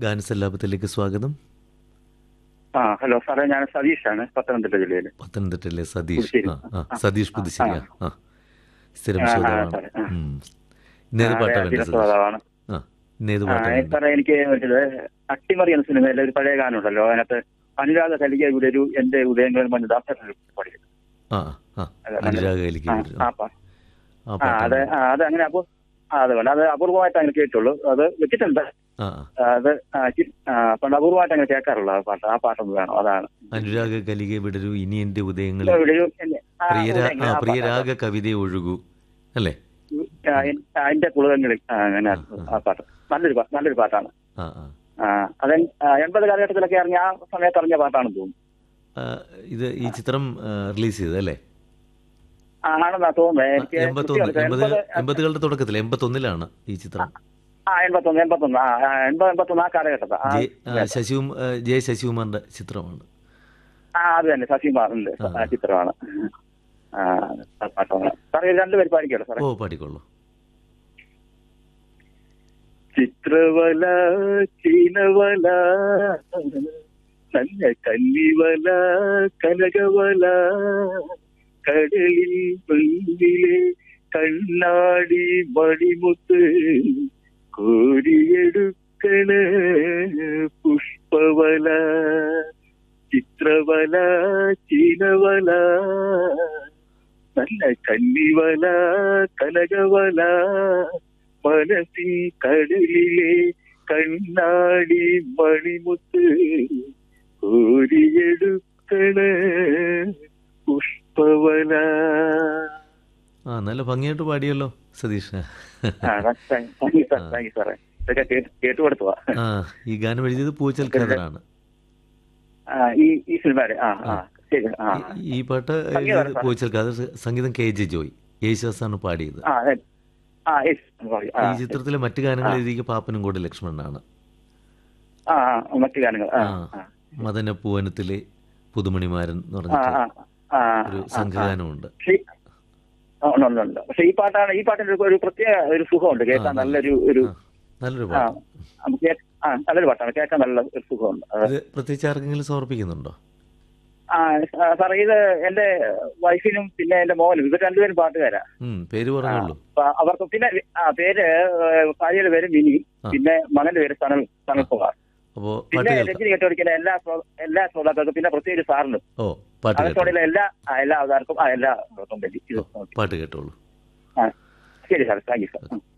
ഗാനസല്ലാപത്തിലേക്ക് സ്വാഗതം ആ ഹലോ സാറേ ഞാൻ സതീഷാണ് പത്തനംതിട്ട ജില്ലയിൽ പത്തനംതിട്ടയിലെ സതീഷ് പുതുശ്ശേരി. ആ ആ സതീഷ് പുതുശ്ശേരി ആ ആ സ്ഥിരം ആ, ആ, ശ്രോതാവാണ് സാറേ, ആ. ഉം. ഇന്നേത് ആ, പാട്ടാ അതെ, വേണ്ടത് സതീഷ് അതിനകത്തുള്ളതാണ്. ആ ഇന്നേത് ആ, പാട്ടാ ഏ, വേണ്ടത് സാറേ എനിക്ക് മറ്റേത് അട്ടിമറി എന്ന സിനിമയിലെ ഒരു പഴയ ഗാനമുണ്ടല്ലോ അതിനകത്ത് അനുരാധ കലിക ഉടരു എന്റെ ഉദയങ്ങളിൽ മഞ്ഞദാസൻ പഠിക്കും ആ ആ അനുരാഗ കലിക്ക് ആ വരും. ആ, ആ പാ- ആ ആ, അത് പാട്ടാണ് ആ, അത് അങ്ങനെ അപ്പൊ ആ, അത് വേണ്ട അത് അപൂർവമായിട്ട് അങ്ങനെ കേട്ടുള്ളൂ അത് വെച്ചിട്ടുണ്ട് ആ ആ. ആ, അത് ആ, ചി- ആ, പണ്ട് അപൂർവമായിട്ട് അങ്ങനെ കേൾക്കാറുള്ളൂ ആ പാട്ട് ആ പാട്ടൊന്ന് വേണം അതാണ് അനുരാഗ കലിക വിടരൂ ഇനി എന്റെ ഉദയങ്ങളിൽ ഉടരു എന്റെ- ആ, പ്രിയരാ ഉദയങ്ങളിൽ, ആ ആ പാട്ടാണ്. പ്രിയരാഗ കവിത ഒഴുകൂ അല്ലേ ആ, എൻ- ആ, എന്റെ കുളുകങ്ങളിൽ ആ, അങ്ങനെ ആ, ആ പാട്ട് നല്ലൊരു പാ- നല്ലൊരു പാട്ടാണ് ആ ആ ആ, അത് എൺപത് കാലഘട്ടത്തിലൊക്കെ ഇറങ്ങിയ ആ സമയത്ത് ഇറങ്ങിയ പാട്ടാണെന്ന് തോന്നുന്നു ആ, ഇത് ഈ ചിത്രം റിലീസ് ചെയ്തത് അല്ലേ ആ, ആണെന്നാ തോന്നുന്നത് എനിക്ക് എൺപത്തൊന്ന് കൃത്യമായിട്ട് എൺപത് എൺപത് എൺപതുകളുടെ തുടക്കത്തിൽ എൺപത്തൊന്നിലാണ് ഈ ചിത്രം ആ എൺപത്തൊന്ന് എൺപത്തൊന്ന് ആ ആ, എൺപത് എൺപത്തൊന്ന് ആ കാലഘട്ടത്തിൽ ആ, ജെ ആ, ശശികും ആ, ജെ ശശികുമാറിന്റെ ചിത്രമാണ് ആ അത് തന്നെ ശശികുമാറിന്റെ ആ. ആ ചിത്രമാണ് ആ ആ പാട്ടാണ് സാറേ ഇത് രണ്ടുപേര് പാടിക്കല്ലോ സാറേ ഓ പാടിക്കൊള്ളൂ ചിത്രവല ചീനവല നല്ല കല്ലിവല കനകവല കടലിൽ മുന്നിലെ കണ്ണാടി മണിമുത്ത് കോരിയെടുക്കണ പുഷ്പവല ചിത്രവല ചീനവല നല്ല കന്നിവല കനകവല മനസ്സിൻ കടലിലെ കണ്ണാടി മണിമുത്ത് കോരിയെടുക്കണ പുഷ്പവല ആ നല്ല ഭംഗിയായിട്ട് പാടിയല്ലോ സതീഷ് ആ, thank you sir thank you സാറേ ഇതൊക്കെ കേട്ട് കേട്ടുകൊടുത്തുവാ ആ ഈ ഗാനം എഴുതിയത് പൂച്ചൽ ഖദറാണ് ആ, ഈ ഈ സിനിമയുടെ ആ ആ ശരി ആ ഈ- ഈ പാട്ട് സംഗീതം എഴുതിയത് സാർ. പൂച്ചൽ ഖദർ സംഗീതം കെ ജെ ജോയ് യേശുദാസാണ് പാടിയത് ആ അതെ. ആ yes, sorry. ആ ഈ ചിത്രത്തിലെ മറ്റു ഗാനങ്ങൾ എഴുതിയ പാപ്പനും കൂടെ ലക്ഷ്മണനാണ് ആ ആ, മറ്റു ഗാനങ്ങൾ ആ ആ ആ മദനപ്പൂവനത്തിലെ പുതുമണിമാരൻ എന്ന് ആ പറഞ്ഞിട്ട് ആ ആ ഒരു ആ, ആ. സംഘഗാനമുണ്ട് പക്ഷേ ഈ- ആ, ഉണ്ട്, ഉണ്ട്, ഉണ്ട്. പക്ഷേ ഈ പാട്ടാണ് ഈ പാട്ടിന് ഒരു- ഒരു പ്രത്യേക ഒരു സുഖമുണ്ട് കേൾക്കാൻ ആ, നല്ലൊരു ഒരു ആ, നല്ലൊരു ആ പാട്ട് നമുക്ക് കേ- ആ നല്ലൊരു പാട്ടാണ് കേൾക്കാൻ നല്ല ഒരു സുഖമുണ്ട് അത് ഇത് പ്രത്യേകിച്ച് ആർക്കെങ്കിലും സമർപ്പിക്കുന്നുണ്ടോ ആ ആ, സാറേ ഇത് എന്റെ വൈഫിനും പിന്നെ എന്റെ മോനും ഇവർ രണ്ടുപേരും പാട്ടുകാരാ ഉം പേര് പറഞ്ഞുള്ളൂ അപ്പൊ അവർക്ക് പിന്നെ ആ പേര് ഏഹ്, ഭാര്യയുടെ പേര് മിനി ആ. പിന്നെ മകന്റെ പേര് സനൽ സനൽകുമാർ അപ്പോ പാട്ട് പിന്നെ കേൾക്കാം രഞ്ജിനി കേട്ടോടിക്കുന്ന എല്ലാ ശ്രോ- എല്ലാ ശ്രോതാക്കൾക്കും പിന്നെ പ്രത്യേകിച്ച് സാറിനും ഓ പാട്ട് കേട്ടോ അകത്തോടെയുള്ള എല്ലാ ആ, എല്ലാ ആൾക്കാർക്കും ആ എല്ലാ ശ്രോതാക്കൾക്കും വേണ്ടി ഇത് പാട്ട് കേട്ടോളൂ ആ ശരി സാർ താങ്ക് യു സാർ